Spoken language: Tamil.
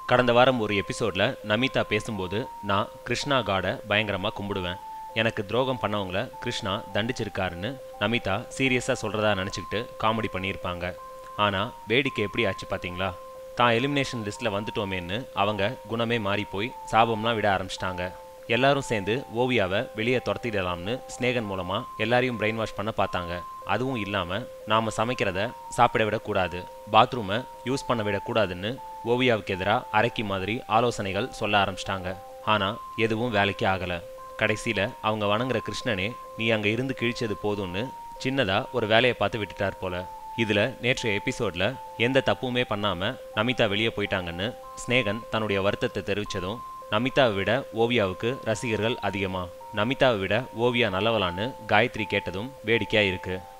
கடந்த வாரம் ஒரு எபிசோட்ல நமிதா பேசும்போது நான் கிருஷ்ணா காடை பயங்கரமா கும்பிடுவேன் எனக்கு துரோகம் பண்ணவங்கள கிருஷ்ணா தண்டிச்சிருக்காருன்னு நமிதா சீரியஸா சொல்றதா நினச்சிக்கிட்டு காமெடி பண்ணியிருப்பாங்க ஆனா வேடிக்கை எப்படி ஆச்சு பாத்தீங்களா தான் எலிமினேஷன் லிஸ்ட்ல வந்துட்டோமேன்னு அவங்க குணமே மாறி போய் சாபம்லாம் விட ஆரம்பிச்சிட்டாங்க எல்லாரும் சேர்ந்து ஓவியாவை வெளியே துரத்திடலாம்னு ஸ்நேகன் மூலமா எல்லாரையும் பிரெயின் வாஷ் பண்ண பார்த்தாங்க அதுவும் இல்லாம நாம சமைக்கிறத சாப்பிட விடக்கூடாது பாத்ரூமை யூஸ் பண்ண விடக்கூடாதுன்னு ஓவியாவுக்கு எதிராக அரைக்கி மாதிரி ஆலோசனைகள் சொல்ல ஆரம்பிச்சிட்டாங்க ஆனா எதுவும் வேலைக்கு ஆகல கடைசியில அவங்க வணங்குற கிருஷ்ணனே நீ அங்க இருந்து கிழிச்சது போதும்னு சின்னதா ஒரு வேலையை பார்த்து விட்டுட்டார் போல இதுல நேற்றைய எபிசோட்ல எந்த தப்புமே பண்ணாம நமிதா வெளியே போயிட்டாங்கன்னு ஸ்நேகன் தன்னுடைய வருத்தத்தை தெரிவிச்சதும் நமிதாவை விட ஓவியாவுக்கு ரசிகர்கள் அதிகமா நமிதாவை விட ஓவியா நல்லவளான்னு காயத்ரி கேட்டதும் வேடிக்கையா இருக்கு